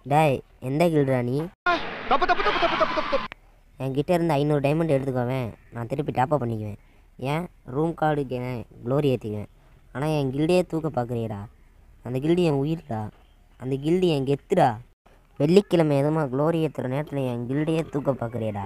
டேய் எந்த கில்டா நீ என்கிட்ட இருந்து ஐநூறு டைமண்ட் எடுத்துக்கோவேன் நான் திருப்பி டாப்அப் பண்ணிக்குவேன் ஏன் ரூம் கார்டு க்ளோரி ஏற்றிக்குவேன் ஆனால் என் கில்டையே தூக்க பார்க்குறியடா அந்த கில்டு என் உயிர்டா அந்த கில்டு என் கெத்துடா வெள்ளிக்கிழமை எதுமா க்ளோரி ஏற்றுற நேரத்தில் என் கில்டையே தூக்க பார்க்குறியடா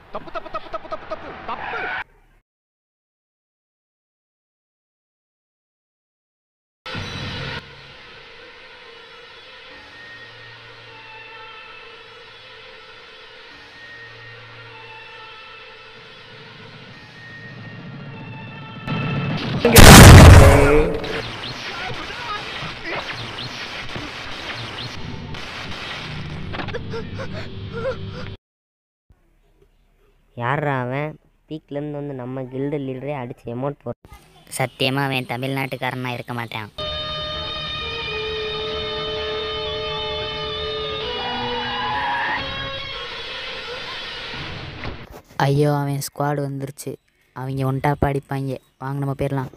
யார்ரா அவன் பீக்லேருந்து வந்து நம்ம கில்டு லீடரே அடித்து எமௌண்ட் போடுறான் சத்தியமாக அவன் தமிழ்நாட்டுக்காரனா இருக்க மாட்டான் ஐயோ அவன் ஸ்குவாடு வந்துருச்சு அவங்க ஒன்டாப்பா அடிப்பாங்க வாங்க நம்ம போயிடலாம்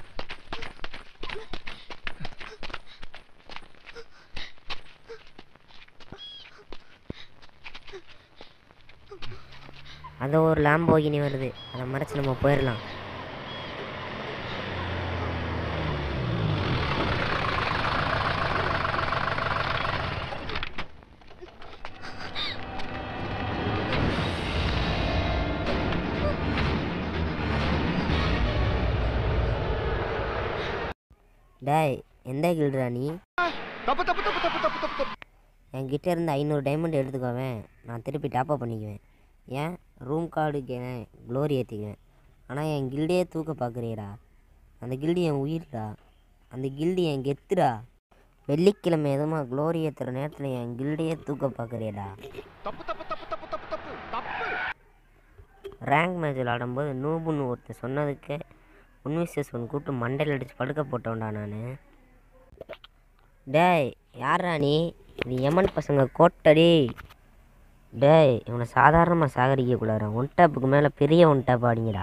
அதோ ஒரு லாம்போகினி வருது அதை மறைச்சு நம்ம போயிடலாம் டேய் எந்த கில்டுடா நீ என்கிட்ட இருந்து ஐநூறு டைமண்ட் எடுத்துக்கோவேன் நான் திருப்பி டாப்அப் பண்ணிக்குவேன் ஏன் ரூம் கார்டு க்ளோரி ஏற்றிக்குவேன் ஆனால் என் கில்டையே தூக்க பார்க்குறியடா அந்த கில்டு என் உயிர்டா அந்த கில்டு என் கெத்துடா வெள்ளிக்கிழமை எதுமா க்ளோரி ஏற்றுற நேரத்தில் என் கில்டையே தூக்க பார்க்குறியடா ரேங்க் மேட்ச் விளாடும்போது நூபுன்னு ஒருத்தன் சொன்னதுக்கு ஒன் விசஸ் ஒன் கூப்பிட்டு மண்டையில் அடித்து படுக்க போட்டோம்டா நான் டேய் யாரா நீ இது எமன் பசங்க கோட்டடி டேய் இவனை சாதாரணமாக சாகடிக்க கூடாது ஒன் டாப்புக்கு மேலே பெரிய ஒன் டாப் ஆடிங்கடா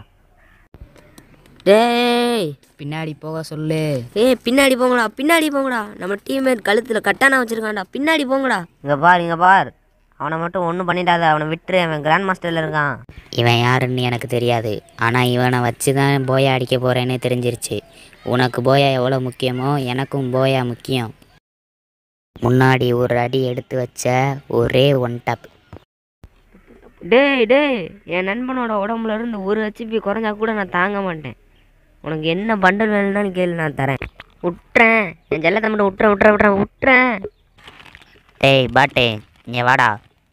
டேய் பின்னாடி போக சொல்லு ஏய் பின்னாடி போங்கடா பின்னாடி போங்கடா நம்ம டீம்மேட் கழுத்தில் கட்டான வச்சுருக்கான்டா பின்னாடி போங்கடா இங்கே பார் இங்கே பார் அவனை மட்டும் ஒன்றும் பண்ணிடாத அவனை விட்டுரு அவன் கிராண்ட் மாஸ்டரில் இருக்கான் இவன் யாருன்னு எனக்கு தெரியாது ஆனால் இவனை வச்சு தான் போயா அடிக்க போகிறேன்னு தெரிஞ்சிருச்சு உனக்கு போயா எவ்வளோ முக்கியமோ எனக்கும் போயா முக்கியம் முன்னாடி ஒரு அடி எடுத்து வச்ச ஒரே ஒன் டாப் டேய் டேய் என் நண்பனோட உடம்புல இருந்து ஒரு ஹெச்பி குறைஞ்சா கூட நான் தாங்க மாட்டேன் உனக்கு என்ன பண்டல் வேணும்னு கேளு நான் தரேன் விட்டுறேன் என் செல்லத்தை மட்டும் விட்டுறேன் விட்டுறேன் விட்டுறேன் விட்டுறேன் டேய் பாட்டே இங்கே வாடா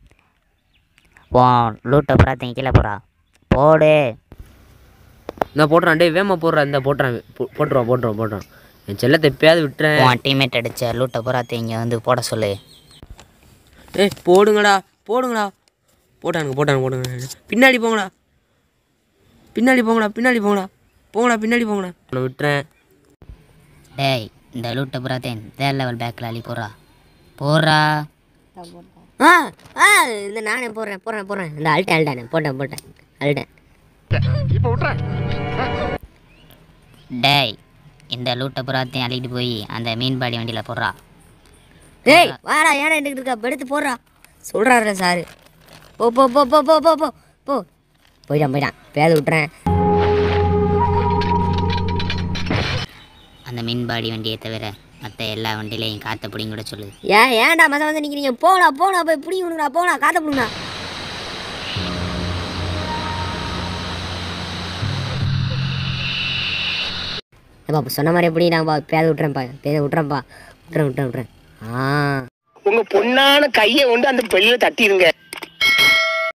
உன் லூட்டை புறாத்தையும் கீழே போகிறா போடு இந்த போடுறான் டேய் வேமா போடுறான் இந்த போட்டுறான் போ- போட்டுருவான் போட்டுருவான் போட்டுருவான் என் செல்லத்தை எப்பயாவது விட்டுறேன் உன் டீம்மேட் அடித்த லூட்டை புறாத்தையும் இங்கே வந்து போட சொல்லு ஏய் போடுங்கடா போடுங்கடா போட்டானுங்க போட்டானுங்க போட்டானுங்க பின்னாடி போங்கடா பின்னாடி போங்கடா பின்னாடி போங்கடா போங்கடா பின்னாடி போங்கடா நான் விட்டுறேன் டேய் இந்த லூட்டை புறாத்தையும் தேர்ட் லெவல் பேக்கில் அள்ளி போடுறா போடுறா ஆ ஆ இந்த நானே போடுறேன் போடுறேன் போடுறேன் இந்த அல்ட்டேன் அல்ட்டேன் போட்டேன் போட்டேன் அல்ட்டேன் டேய் இந்த லூட்டை புறாத்தையும் அள்ளிட்டு போய் அந்த மீன்பாடி வண்டியில் போடுறா டேய் வாடா ஏடா எடுத்துக்கிட்டு இருக்கா எடுத்து போடுறா சொல்கிறாரு சாரு போ போ போ போ போ போ போ போ போயிட்டான் போயிட்டான் பேத விட்டுறேன் அந்த மீன்பாடி வண்டியை தவிர மற்ற எல்லா வண்டியிலையும் காற்றை பிடிங்க கூட சொல்லு ஏன் ஏன்டா மசா வந்து நிற்கிறீங்க போடா போடா போய் பிடி விடுங்கடா போடா காத்த பிடுங்கடா ஏப்பா இப்ப சொன்ன மாதிரியே பிடிடாப்பா பேத விட்டுறேன்ப்பா பேத விட்டுறேன்ப்பா விட்டுறேன் விட்டுறேன் விட்டுறேன் ஆ உங்க பொண்ணான கையை கொண்டு அந்த பெல்லில தட்டிடுங்க